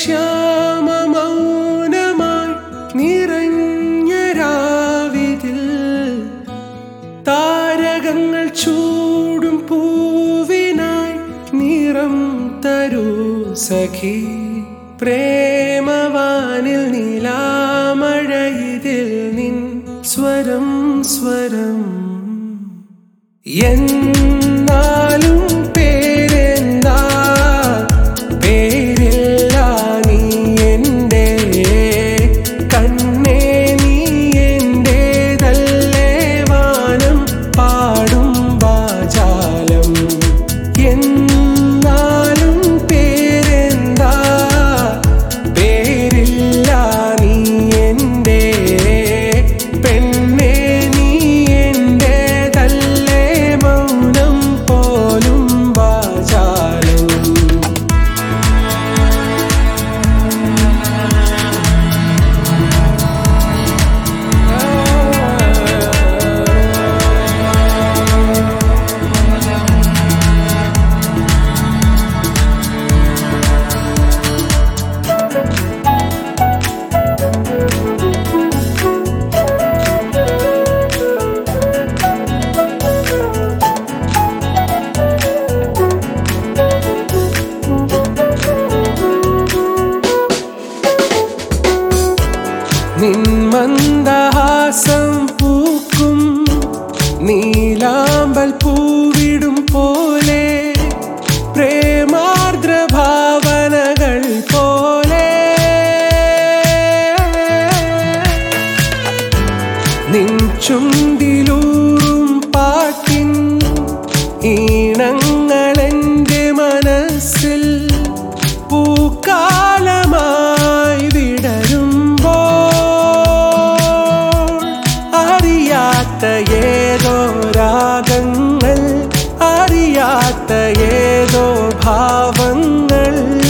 ശ്യാമമൗനമായി നിറഞ്ഞ രാവിതിൽ താരകങ്ങൾ ചൂടും പൂവിനായി നിറം തരൂ സഖി പ്രേമവാനിൽ നീലാമഴയിതിൽ നിൻ സ്വരം സ്വരം എന്നാലും പേരെന്താ പേരില്ല നീ എൻ്റെ കണ്ണേ നീ എൻ്റേതല്ലേ വാനം പാടും വാചാലം എന്നാലും പേരെന്താ പേരില്ല നീ എൻ്റെ പെണ്ണേ നീ എൻ്റേതല്ലേ മൗനം പോലും വാചാലം നിൻ മന്ദഹാസം പൂക്കും നീലാമ്പൽ പൂവിടും പോലെ പ്രേമാർദ്ര ഭാവനകൾ പോലെ നിൻ ചുണ്ടിലൂറും പാട്ടിൻ ഈണങ്ങളെൻ്റെ മനസ്സിൽ പൂക്കാലമായി വിടരുമ്പോൾ അറിയാത്ത ഏതോ രാഗങ്ങൾ അറിയാത്ത ഏതോ ഭാവങ്ങൾ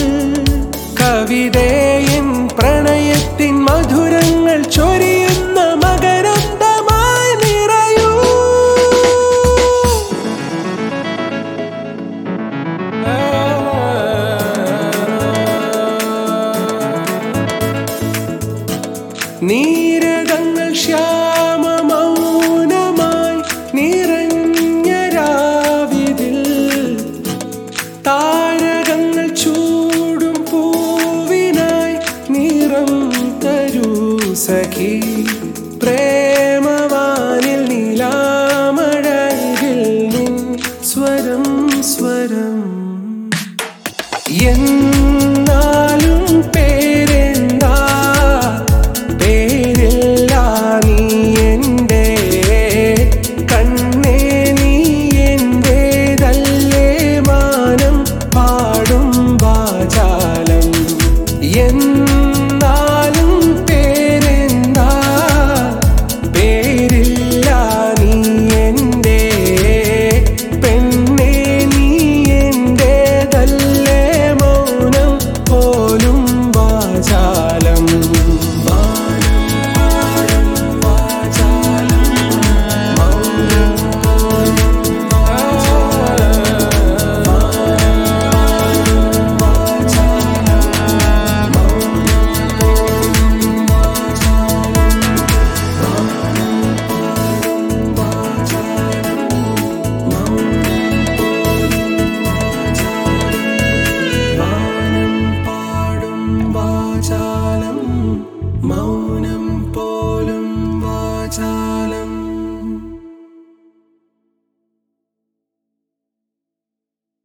കവിതയൻ പ്രണയത്തിൻ മധുരങ്ങൾ ചൊരിയുന്ന മകരന്തമായി നിറയൂ നീരകങ്ങൾ ശ്യാമമൗനമായി നിറഞ്ഞ രാവിതിൽ താരകങ്ങൾ ചൂടും പൂവിനായി നിറം തരൂ സഖി പ്രേമവാനിൽ നീലാമഴയിൽ നിൻ സ്വരം സ്വരം എന്നാലും പേരെന്താ പേരില്ല നീ എൻ്റെ കണ്ണേ നീ എൻ്റേതല്ലേ മാനം പാടും വാചാലം എന്നാലും പേരെന്താ പേരില്ല നീ എൻ്റെ പെണ്ണേ നീ എൻ്റേതല്ലേ മൗനം പോലും വാചാലം വാനം പാടും വാചാലം മൗനം പോലും വാനം പാടും വാചാലം മൗനം പോലും വാചാലം